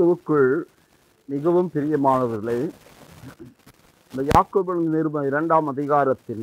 கிறிஸ்துவுக்குள் மிகவும் பிரியமானவர்களே இந்த யாக்கோபின் நிருபம் இரண்டாம் அதிகாரத்தின்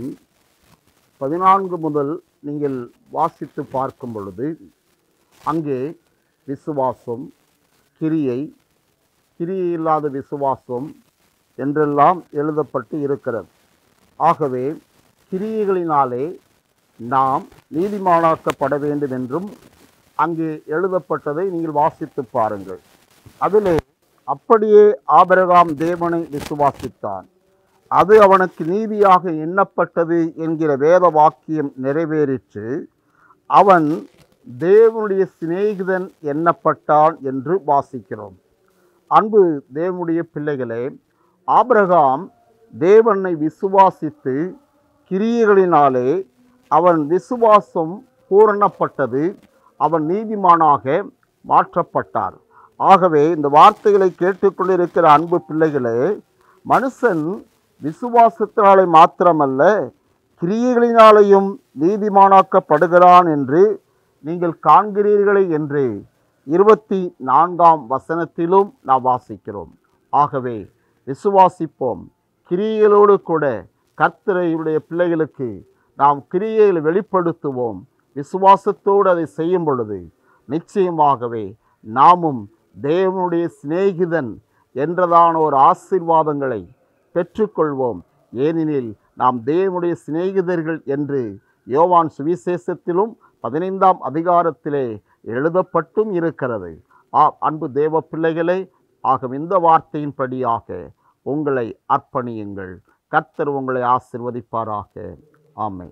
பதினான்கு முதல் நீங்கள் வாசித்து பார்க்கும் பொழுது அங்கே விசுவாசம் கிரியை கிரியை இல்லாத விசுவாசம் என்றெல்லாம் எழுதப்பட்டு இருக்கிறது ஆகவே கிரியைகளினாலே நாம் நீதிமானாக்கப்பட வேண்டும் என்றும் அங்கே எழுதப்பட்டதை நீங்கள் வாசித்து பாருங்கள் அதிலே அப்படியே ஆபிரகாம் தேவனை விசுவாசித்தான் அது அவனுக்கு நீதியாக எண்ணப்பட்டது என்கிற வேத வாக்கியம் நிறைவேறிற்று அவன் தேவனுடைய சிநேகிதன் எண்ணப்பட்டான் என்று வாசிக்கிறோம் அன்பு தேவனுடைய பிள்ளைகளே ஆபிரகாம் தேவனை விசுவாசித்து கிரியைகளினாலே அவன் விசுவாசம் பூரணப்பட்டது அவன் நீதிமானாக மாற்றப்பட்டார் ஆகவே இந்த வார்த்தைகளை கேட்டுக்கொண்டிருக்கிற அன்பு பிள்ளைகளே மனுஷன் விசுவாசத்தினாலே மாத்திரமல்ல கிரியைகளினாலேயும் நீதிமானாக்கப்படுகிறான் என்று நீங்கள் காண்கிறீர்களே என்று இருபத்தி நான்காம் வசனத்திலும் நாம் வாசிக்கிறோம் ஆகவே விசுவாசிப்போம் கிரியைகளோடு கூட கர்த்தரையுடைய பிள்ளைகளுக்கு நாம் கிரியைகளை வெளிப்படுத்துவோம் விசுவாசத்தோடு அதை செய்யும் பொழுது நிச்சயமாகவே நாமும் தேவனுடைய சிநேகிதன் என்றதான ஒரு ஆசீர்வாதங்களை பெற்றுக்கொள்வோம் ஏனெனில் நாம் தேவனுடைய சிநேகிதர்கள் என்று யோவான் சுவிசேஷத்திலும் பதினைந்தாம் அதிகாரத்திலே எழுதப்பட்டும் இருக்கிறது ஆ அன்பு தேவ பிள்ளைகளே ஆக இந்த வார்த்தையின்படியாக உங்களை அர்ப்பணியுங்கள் கர்த்தர் உங்களை ஆசிர்வதிப்பாராக ஆமை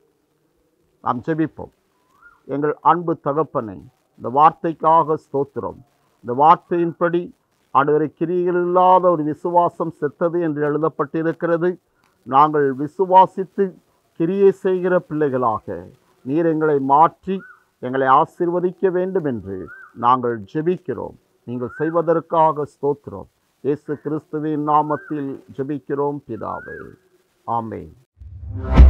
நாம் ஜெபிப்போம் எங்கள் அன்பு தகப்பனை இந்த வார்த்தைக்காக ஸ்தோத்திரம் இந்த வார்த்தையின்படி ஆண்டவரை கிரிகள் இல்லாத ஒரு விசுவாசம் செத்தது என்று எழுதப்பட்டிருக்கிறது நாங்கள் விசுவாசித்து கிரியை செய்கிற பிள்ளைகளாக நீர் எங்களை மாற்றி எங்களை ஆசிர்வதிக்க வேண்டும் என்று நாங்கள் ஜெபிக்கிறோம் நீங்கள் செய்வதற்காக ஸ்தோத்திரம் இயேசு கிறிஸ்துவின் நாமத்தில் ஜெபிக்கிறோம் பிதாவே ஆமென்